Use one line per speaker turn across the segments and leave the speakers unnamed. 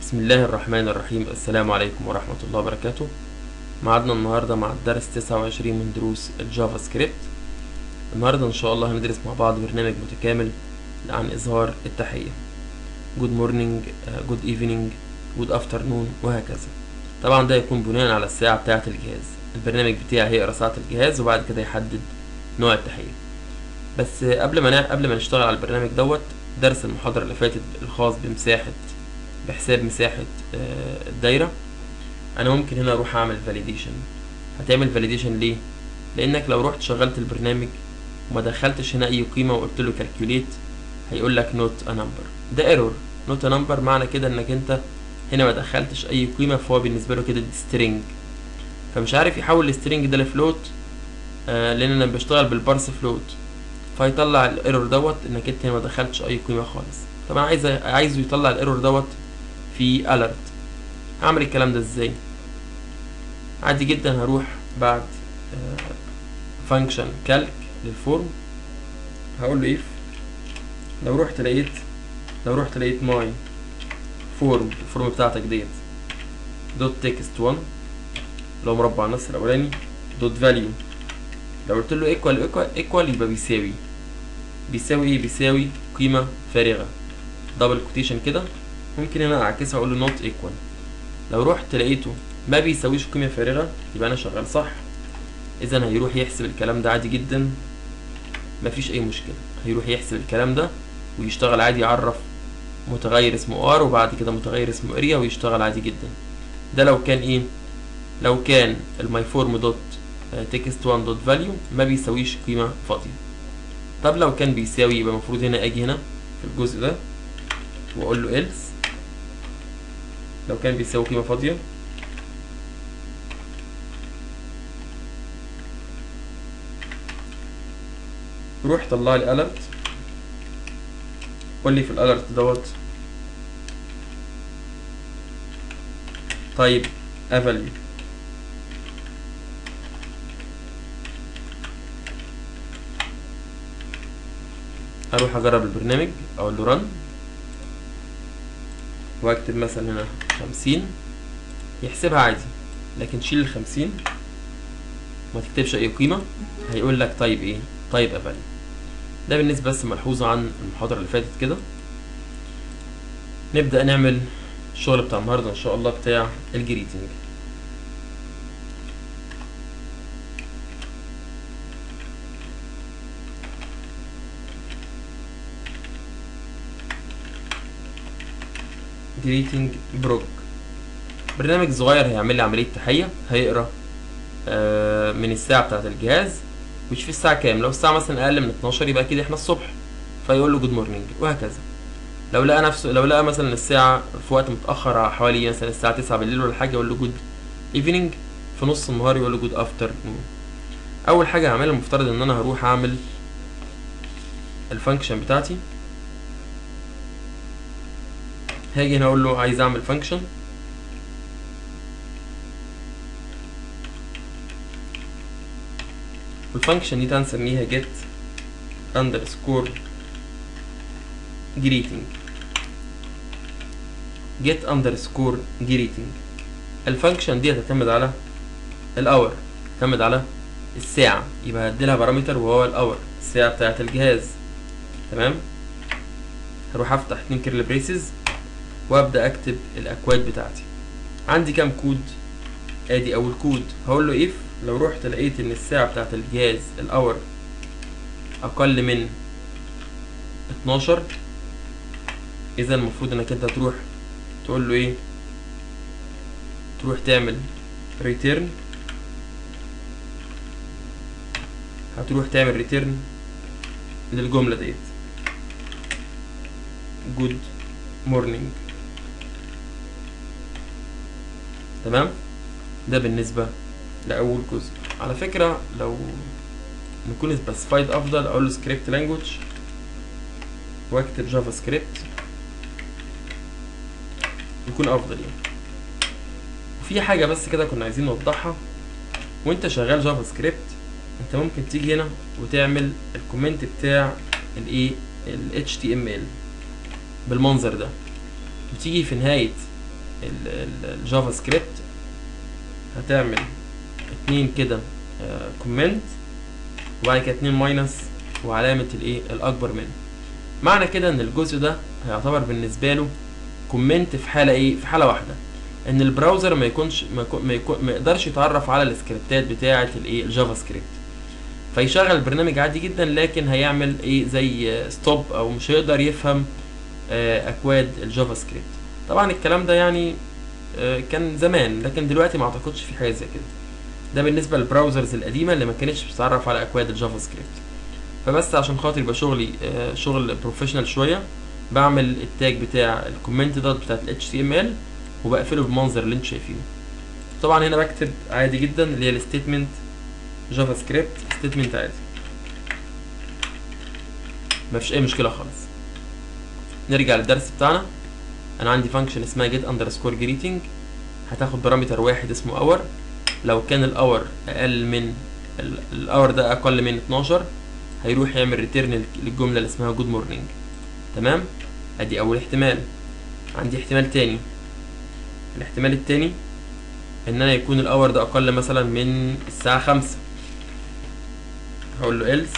بسم الله الرحمن الرحيم السلام عليكم ورحمة الله وبركاته معادنا النهاردة مع الدرس 29 من دروس الجافا سكريبت النهاردة إن شاء الله هندرس مع بعض برنامج متكامل عن إظهار التحية good morning uh, good evening good afternoon وهكذا طبعا ده يكون بناء على الساعة بتاعة الجهاز البرنامج بتاعي هيقرا ساعة الجهاز وبعد كده يحدد نوع التحية بس قبل ما قبل ما نشتغل على البرنامج دوت درس المحاضرة اللي فاتت الخاص بمساحة بحساب مساحة الدايرة أنا ممكن هنا أروح أعمل فاليديشن هتعمل فاليديشن ليه؟ لأنك لو رحت شغلت البرنامج وما دخلتش هنا أي قيمة وقلت له كالكوليت هيقول لك نوت ا نمبر ده ايرور نوت ا نمبر معنى كده إنك أنت هنا ما دخلتش أي قيمة فهو بالنسبة له كده دي سترينج فمش عارف يحول السترينج ده لفلوت آه لأن أنا بشتغل بالبارس فلوت فيطلع الايرور دوت انك انت ما دخلتش اي قيمه خالص طب انا عايز عايزه يطلع الايرور دوت في الرت اعمل الكلام ده ازاي عادي جدا هروح بعد فانكشن كالك للفورم هقول له اف لو رحت لقيت لو رحت لقيت ماي فورم الفورم بتاعتك ديت دوت تكست 1 لو مربع النص الاولاني دوت فاليو لو قلت له ايكوال ايكوال يبقى بيساوي بيساوي ايه بيساوي قيمة فارغة دبل كوتيشن كده ممكن هنا اعكسها اقول له نوت ايكوال لو رحت لقيته ما بيساويش قيمة فارغة يبقى انا شغال صح اذا هيروح يحسب الكلام ده عادي جدا مفيش اي مشكلة هيروح يحسب الكلام ده ويشتغل عادي يعرف متغير اسمه ار وبعد كده متغير اسمه اريا ويشتغل عادي جدا ده لو كان ايه لو كان الماي فورم دوت تكست 1 دوت فاليو ما بيساويش قيمة فاضية طب لو كان بيساوي يبقى المفروض هنا اجي هنا في الجزء ده واقول له else لو كان بيساوي قيمة فاضية روح طلع لي alert قول لي في الالرت دوت طيب افاليو اروح اجرب البرنامج اقول له رن واكتب مثلا هنا خمسين يحسبها عادي لكن شيل الخمسين ما تكتبش اي قيمة هيقول لك طيب ايه طيب افالي ده بالنسبة بس ملحوظة عن المحاضرة اللي فاتت كده نبدأ نعمل الشغل بتاع النهاردة ان شاء الله بتاع الجريتنج جريتنج بروك برنامج صغير هيعمل لي عمليه تحيه هيقرا آه من الساعه بتاعه الجهاز مش في الساعه كام لو الساعه مثلا اقل من 12 يبقى كده احنا الصبح فيقول له جود مورنينج وهكذا لو لقى نفسه لو لقى مثلا الساعه في وقت متاخر حوالي مثلا الساعه 9 بالليل ولا حاجه يقول له جود ايفنينج في نص النهار يقول له جود افتر اول حاجه هعملها المفترض ان انا هروح اعمل الفانكشن بتاعتي هاجي هنا اقول له عايز اعمل فانكشن والفانكشن دي هنسميها get underscore greeting get underscore greeting الفانكشن دي هتعتمد على الاور تعتمد على الساعة يبقى هديلها بارامتر وهو الاور الساعة بتاعة الجهاز تمام هروح افتح اتنين كيرل بريسز وابدا اكتب الاكواد بتاعتي عندي كام كود ادي اول كود هقول له اف لو رحت لقيت ان الساعه بتاعت الجهاز الاور اقل من 12 اذا المفروض انك انت تروح تقول له ايه تروح تعمل ريتيرن هتروح تعمل ريتيرن للجمله ديت جود مورنينج تمام ده بالنسبة لأول جزء على فكرة لو نكون سبيسيفايد أفضل أقول له سكريبت لانجوج وأكتب جافا سكريبت يكون أفضل يعني وفي حاجة بس كده كنا عايزين نوضحها وأنت شغال جافا سكريبت أنت ممكن تيجي هنا وتعمل الكومنت بتاع الإيه ال HTML بالمنظر ده وتيجي في نهاية ال- ال- الجافا سكريبت هتعمل اتنين كده كومنت وبعد كده اتنين ماينس وعلامة الايه الأكبر منه معنى كده إن الجزء ده هيعتبر بالنسبة له كومنت في حالة ايه في حالة واحدة إن البراوزر ما يكونش ما, يكون ما, يكون ما يقدرش يتعرف على السكريبتات بتاعة الايه الجافا سكريبت فيشغل البرنامج عادي جدا لكن هيعمل ايه زي ستوب او مش هيقدر يفهم آه، اكواد الجافا سكريبت طبعا الكلام ده يعني آه، كان زمان لكن دلوقتي ما اعتقدش في حاجه زي كده ده بالنسبه للبراوزرز القديمه اللي ما كانتش بتتعرف على اكواد الجافا سكريبت فبس عشان خاطر يبقى شغلي آه، شغل بروفيشنال شويه بعمل التاج بتاع الكومنت دوت بتاعت ال HTML وبقفله بالمنظر اللي انتوا شايفينه طبعا هنا بكتب عادي جدا اللي هي الستيتمنت جافا سكريبت ستيتمنت عادي مفيش اي مشكله خالص نرجع للدرس بتاعنا انا عندي فانكشن اسمها get underscore greeting هتاخد بارامتر واحد اسمه اور لو كان الاور اقل من الاور ده اقل من 12 هيروح يعمل ريتيرن للجمله اللي اسمها جود مورنينج تمام ادي اول احتمال عندي احتمال تاني الاحتمال التاني ان انا يكون الاور ده اقل مثلا من الساعه خمسة هقول له else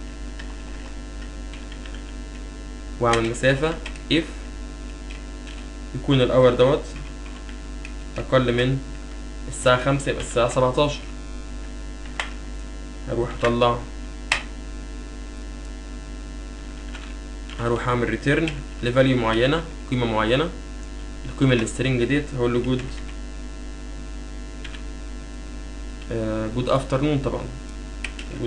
واعمل مسافة if يكون الاور دوت اقل من الساعة خمسة يبقى الساعة سبعتاشر هروح اطلع هروح اعمل ريتيرن لفاليو معينة قيمة معينة القيمة السترنج ديت هقول له جود جود افترنون طبعا جود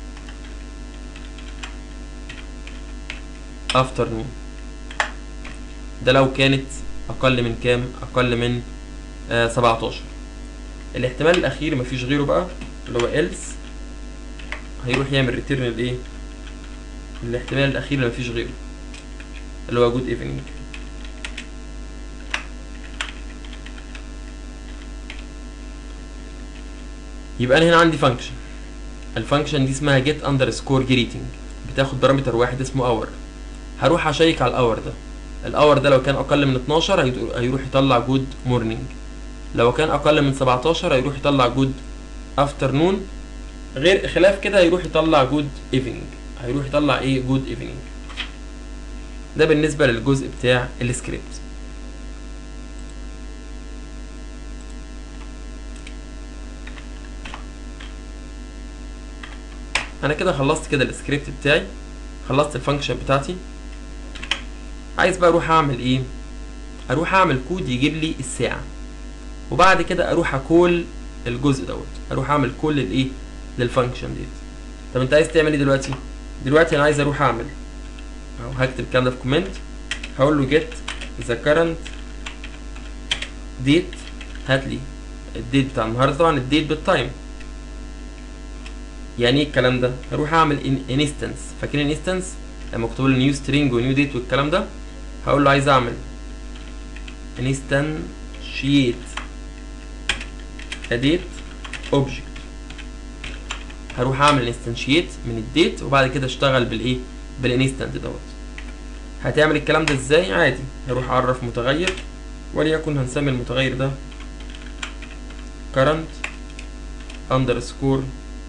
افترنون ده لو كانت اقل من كام اقل من آه 17 الاحتمال الاخير مفيش غيره بقى اللي هو else هيروح يعمل ريتيرن الايه الاحتمال الاخير اللي مفيش غيره اللي هو جود ايفنينج يبقى انا هنا عندي فانكشن الفانكشن دي اسمها get underscore greeting بتاخد بارامتر واحد اسمه اور هروح اشيك على الاور ده الاور ده لو كان اقل من 12 هيدو- هيروح يطلع جود مورنينج لو كان اقل من 17 هيروح يطلع جود افترنون غير خلاف كده هيروح يطلع جود ايفنينج هيروح يطلع ايه جود ايفنينج ده بالنسبه للجزء بتاع السكريبت انا كده خلصت كده السكريبت بتاعي خلصت الفانكشن بتاعتي عايز بقى اروح اعمل ايه اروح اعمل كود يجيب لي الساعه وبعد كده اروح اكول الجزء دوت اروح اعمل كل الايه للفانكشن ديت طب انت عايز تعمل ايه دلوقتي دلوقتي انا عايز اروح اعمل او هكتب الكلام ده في كومنت هقول له get the current date هات لي الديت بتاع النهارده طبعا الديت بالتايم يعني ايه الكلام ده هروح اعمل انستنس فاكرين انستنس لما كنت بقول نيو سترينج ونيو ديت والكلام ده هقول له عايز اعمل انستنشيت اديت اوبجكت هروح اعمل انستنشيت من الديت وبعد كده اشتغل بالايه بالانستنت دوت هتعمل الكلام ده ازاي عادي هروح اعرف متغير وليكن هنسمي المتغير ده current underscore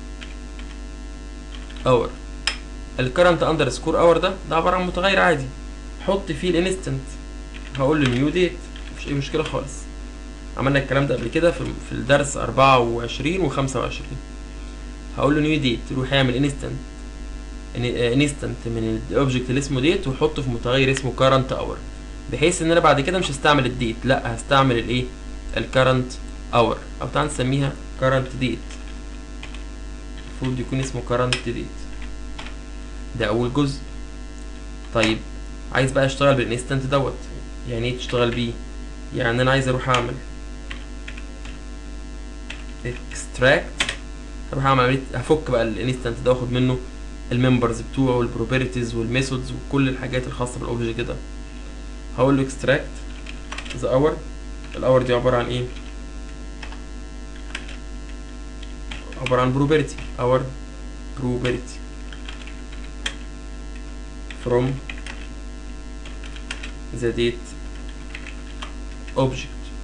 اور الكرنت اندرسكور اور ده ده عباره عن متغير عادي حط فيه الانستنت هقول له نيو ديت مفيش اي مشكله خالص عملنا الكلام ده قبل كده في في الدرس 24 و25 هقول له نيو ديت يروح يعمل انستنت انستنت من الاوبجكت اللي اسمه ديت وحطه في متغير اسمه كارنت اور بحيث ان انا بعد كده مش هستعمل الديت لا هستعمل الايه الكرنت اور او تعال نسميها كارنت ديت المفروض يكون اسمه current date ده اول جزء طيب عايز بقى اشتغل بالانستنت دوت يعني ايه تشتغل بيه يعني انا عايز اروح اعمل extract هروح اعمل عمليه هفك بقى الانستنت ده واخد منه الممبرز بتوعه والبروبرتيز والميثودز وكل الحاجات الخاصه بالاوبجكت ده هقول له extract the hour الاور دي عباره عن ايه عبارة عن property our property from the date object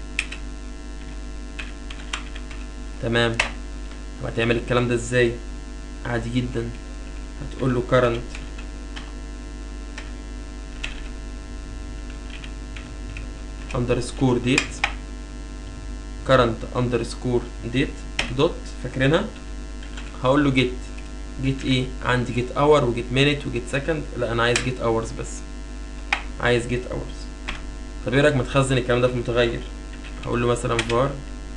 تمام طب هتعمل الكلام ده ازاي عادي جدا هتقول له current underscore date current underscore date دوت فاكرينها هقول له get get ايه عندي get hour و get minute و get second لا انا عايز get hours بس عايز get hours طب ايه رايك ما تخزن الكلام ده في متغير هقول له مثلا var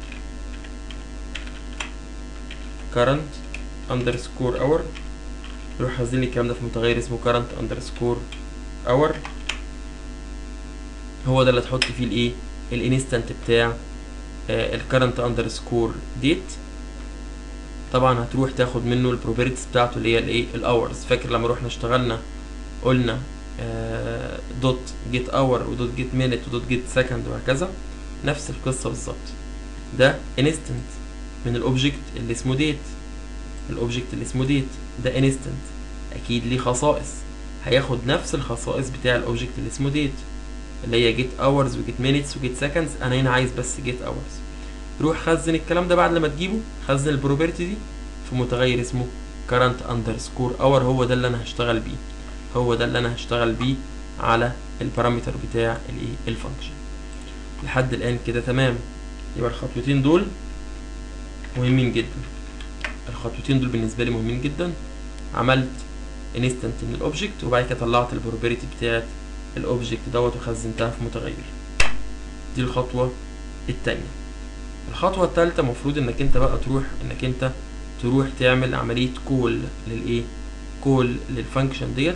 current underscore hour يروح خزن لي الكلام ده في متغير اسمه current underscore hour هو ده اللي هتحط فيه الايه الانستنت بتاع الكرنت اندرسكور ديت طبعا هتروح تاخد منه البروبرتيز بتاعته اللي هي الايه الاورز فاكر لما روحنا اشتغلنا قلنا دوت جيت اور ودوت جيت مينت ودوت جيت سكند وهكذا نفس القصه بالظبط ده انستنت من الاوبجكت اللي اسمه ديت الاوبجكت اللي اسمه ديت ده انستنت اكيد ليه خصائص هياخد نفس الخصائص بتاع الاوبجكت اللي اسمه ديت اللي هي جيت اورز وجيت مينتس وجيت سكندز انا هنا عايز بس جيت اورز روح خزن الكلام ده بعد لما تجيبه خزن البروبرتي دي في متغير اسمه current underscore hour هو ده اللي انا هشتغل بيه هو ده اللي انا هشتغل بيه على البارامتر بتاع الايه الفانكشن لحد الان كده تمام يبقى الخطوتين دول مهمين جدا الخطوتين دول بالنسبه لي مهمين جدا عملت انستنت من الاوبجكت وبعد كده طلعت البروبرتي بتاعت الاوبجكت دوت وخزنتها في متغير دي الخطوه التانية الخطوه التالتة المفروض انك انت بقى تروح انك انت تروح تعمل عمليه كول للايه كول للفانكشن ديت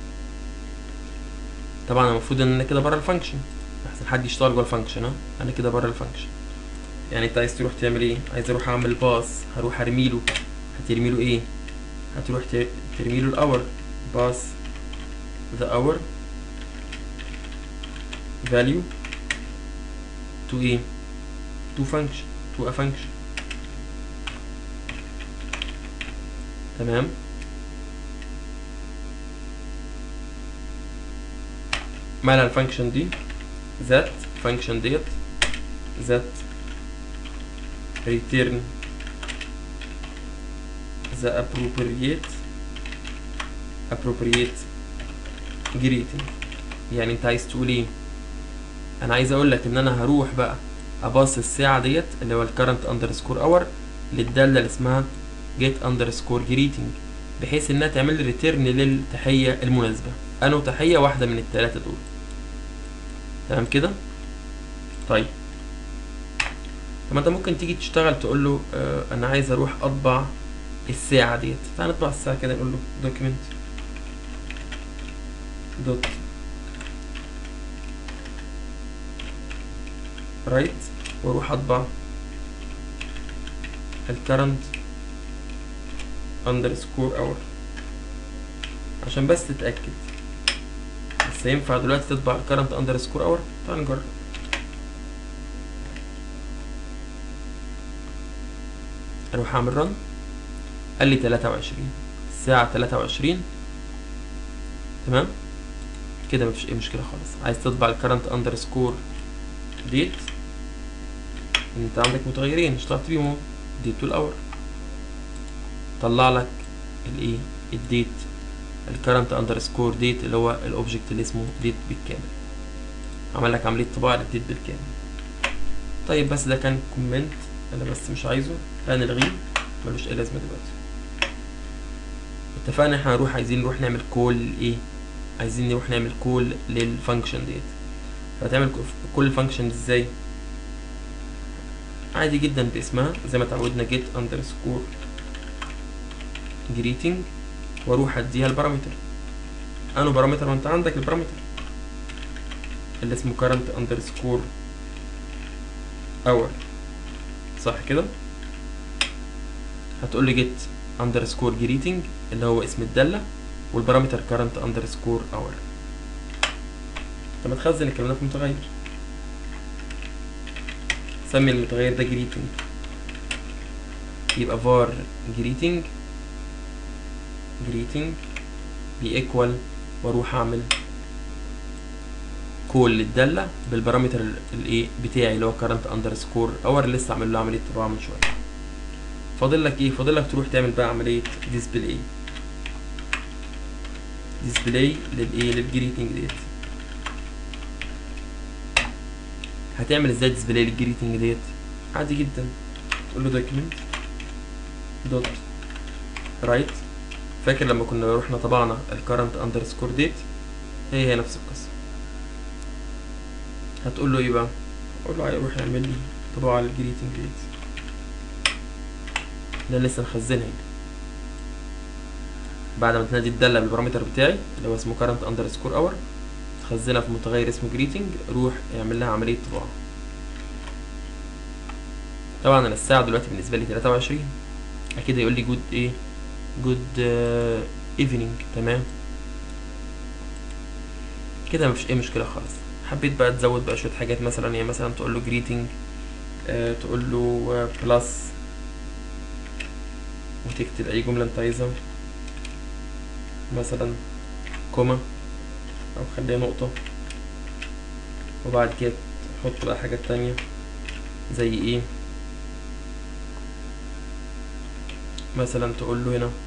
طبعا المفروض ان انا كده بره الفانكشن احسن حد يشتغل جوه الفانكشن ها انا كده بره الفانكشن يعني انت عايز تروح تعمل ايه عايز اروح اعمل باس هروح ارميله هترميله ايه هتروح ترميله الاور باس the hour value to a to function to a function تمام مالها الفانكشن دي ذات فانكشن ديت ذات return the appropriate appropriate greeting يعني انت عايز تقول ايه انا عايز اقول لك ان انا هروح بقى اباص الساعه ديت اللي هو الكرنت اندرسكور اور للداله اللي اسمها get اندرسكور greeting بحيث انها تعمل لي ريتيرن للتحيه المناسبه انه تحيه واحده من الثلاثه دول تمام كده طيب طب انت ممكن تيجي تشتغل تقول له اه انا عايز اروح اطبع الساعه ديت تعال نطبع الساعه كده نقول له document دوت رايت واروح اطبع الكرنت اندرسكور اور عشان بس تتاكد بس ينفع دلوقتي تطبع الكرنت اندرسكور اور تعال نجرب اروح اعمل رن قال لي 23 الساعة 23 تمام كده مفيش اي مشكلة خالص عايز تطبع الكرنت اندرسكور ديت انت عندك متغيرين اشتغلت بيهم اهو ديت والاور طلع لك الايه الديت الكرنت اندرسكور ديت اللي هو الاوبجكت اللي اسمه ديت بالكامل عمل لك عمليه طباعه للديت بالكامل طيب بس ده كان كومنت انا بس مش عايزه هنلغيه ملوش اي لازمه دلوقتي اتفقنا احنا هنروح عايزين نروح نعمل كول ايه عايزين نروح نعمل كول للفانكشن ديت فهتعمل كل الفانكشن ازاي عادي جدا باسمها زي ما اتعودنا get underscore greeting واروح اديها البارامتر انو بارامتر ما انت عندك البارامتر اللي اسمه current underscore hour صح كده هتقول لي get underscore greeting اللي هو اسم الدالة والبارامتر current underscore hour لما تخزن الكلام ده في متغير سمي المتغير ده greeting يبقى var greeting greeting بيكوال واروح اعمل كول للدالة بالبارامتر الايه بتاعي اللي هو current underscore hour لسه عامل له عملية طباعة من شوية فاضل لك ايه فاضل لك تروح تعمل بقى عمليه ديسبلاي ديسبلاي للايه للجريتنج ديت هتعمل ازاي ديسبلاي للجريتنج ديت عادي جدا تقول له دوكيمنت دوت رايت فاكر لما كنا رحنا طبعنا الكرنت اندرسكور ديت هي هي نفس القصه هتقول له ايه بقى اقول له هيروح يعمل لي طباعه للجريتنج ديت ده لسه مخزنها هنا بعد ما تنادي الدالة بالبارامتر بتاعي اللي هو اسمه current underscore hour تخزنها في متغير اسمه greeting روح اعمل لها عملية طباعة طبعا انا الساعة دلوقتي بالنسبة لي 23 اكيد هيقول لي جود ايه جود ايفنينج تمام كده مفيش اي مشكلة خالص حبيت بقى تزود بقى شوية حاجات مثلا يعني مثلا تقول له greeting آه تقول له بلس وتكتب اي جملة انت عايزها مثلا كوما او خليها نقطة وبعد كده تحط بقى حاجات تانية زي ايه مثلا تقول له هنا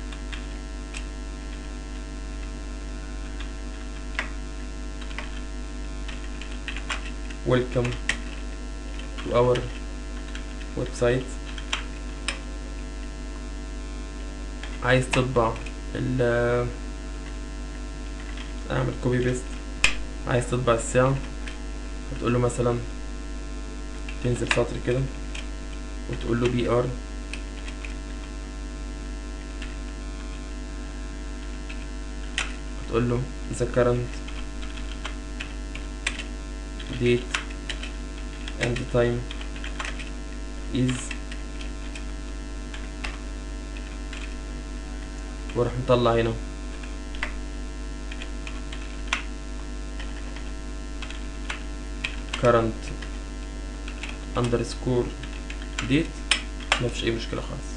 welcome to our website عايز تطبع ال اعمل كوبي بيست عايز تطبع الساعة هتقول له مثلا تنزل سطر كده وتقول له بي ار هتقول له the current date and time is واروح مطلع هنا current underscore date مفيش اي مشكلة خالص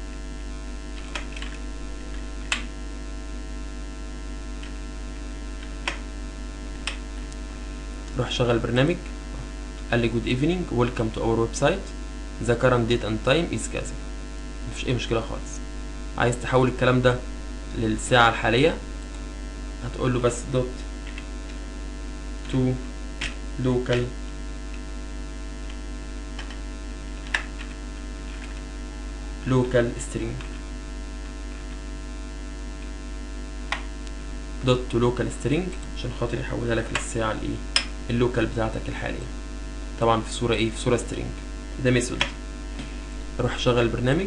روح شغل البرنامج قال لي good evening welcome to our website the current date and time is كذا مفيش اي مشكلة خالص عايز تحول الكلام ده للساعة الحالية هتقول له بس دوت تو لوكال لوكال سترينج دوت تو لوكال سترينج عشان خاطر يحولها لك للساعة الايه اللوكال بتاعتك الحالية طبعا في صورة ايه في صورة سترينج ده ميثود روح شغل البرنامج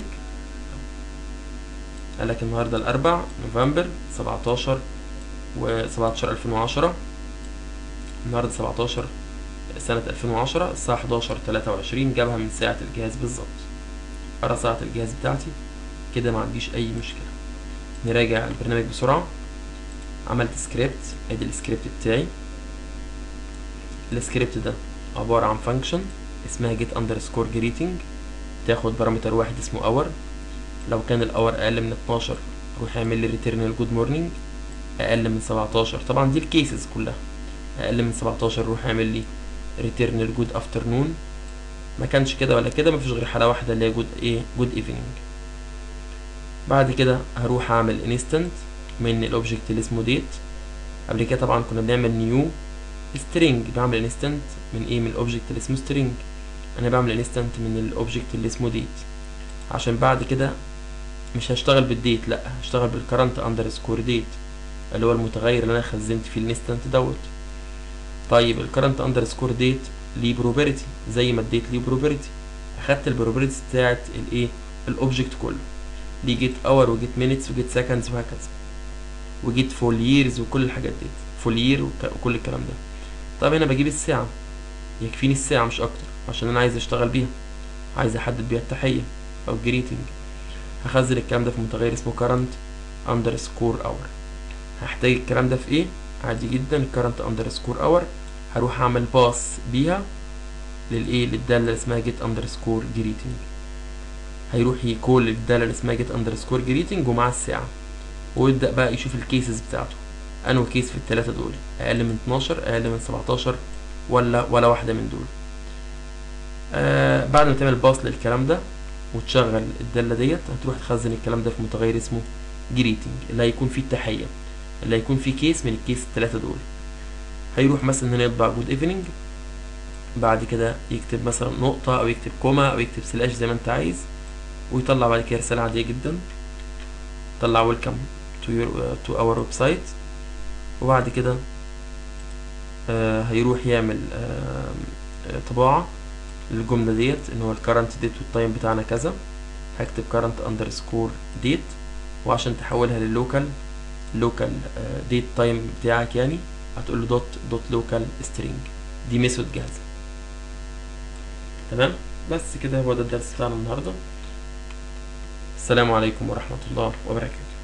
قال لك النهارده الاربع نوفمبر 17 و 17 2010 النهارده 17 سنة 2010 الساعة 11 23 جابها من ساعة الجهاز بالظبط قرا ساعة الجهاز بتاعتي كده ما عنديش أي مشكلة نراجع البرنامج بسرعة عملت سكريبت ادي السكريبت بتاعي السكريبت ده عبارة عن فانكشن اسمها get underscore greeting تاخد بارامتر واحد اسمه اور لو كان الاور اقل من 12 روح اعمل لي ريتيرن الجود مورنينج اقل من 17 طبعا دي الكيسز كلها اقل من 17 روح اعمل لي ريتيرن الجود افترنون ما كانش كده ولا كده مفيش غير حاله واحده اللي هي جود ايه جود ايفنينج بعد كده هروح اعمل انستنت من الاوبجكت اللي اسمه ديت قبل كده طبعا كنا بنعمل نيو سترينج بعمل انستنت من ايه من الاوبجكت اللي اسمه سترينج انا بعمل انستنت من الاوبجكت اللي اسمه ديت عشان بعد كده مش هشتغل بالديت لا هشتغل بالكرنت اندرسكور ديت اللي هو المتغير اللي انا خزنت فيه الانستنت دوت طيب الكرنت اندرسكور ديت ليه بروبرتي زي ما الديت ليه بروبرتي اخدت البروبرتي بتاعت الايه الاوبجكت كله ليه جيت اور وجيت مينتس وجيت سكندز وهكذا وجيت فول ييرز وكل الحاجات ديت فول يير وكل الكلام ده طب هنا بجيب الساعة يكفيني الساعة مش اكتر عشان انا عايز اشتغل بيها عايز احدد بيها التحية او الجريتنج هخزن الكلام ده في متغير اسمه current underscore hour هحتاج الكلام ده في ايه عادي جدا current underscore hour هروح اعمل باس بيها للايه للداله اللي اسمها get underscore greeting هيروح يكول الداله اللي اسمها get underscore greeting ومع الساعه ويبدا بقى يشوف الكيسز بتاعته انه كيس في الثلاثه دول اقل من 12 اقل من 17 ولا ولا واحده من دول آه بعد ما تعمل باس للكلام ده وتشغل الدالة ديت هتروح تخزن الكلام ده في متغير اسمه greeting اللي هيكون فيه التحية اللي هيكون فيه كيس من الكيس التلاتة دول هيروح مثلا هنا يطبع جود ايفنينج بعد كده يكتب مثلا نقطة أو يكتب كوما أو يكتب سلاش زي ما أنت عايز ويطلع بعد كده رسالة عادية جدا طلع ويلكم تو يور تو اور ويب سايت وبعد كده آه هيروح يعمل آه آه، طباعة للجملة ديت ان هو الكرنت ديت والتايم بتاعنا كذا هكتب current underscore date وعشان تحولها لللوكال لوكال ديت تايم بتاعك يعني هتقول له دوت دوت لوكال string دي ميثود جاهزة تمام بس كده هو ده الدرس بتاعنا النهارده السلام عليكم ورحمة الله وبركاته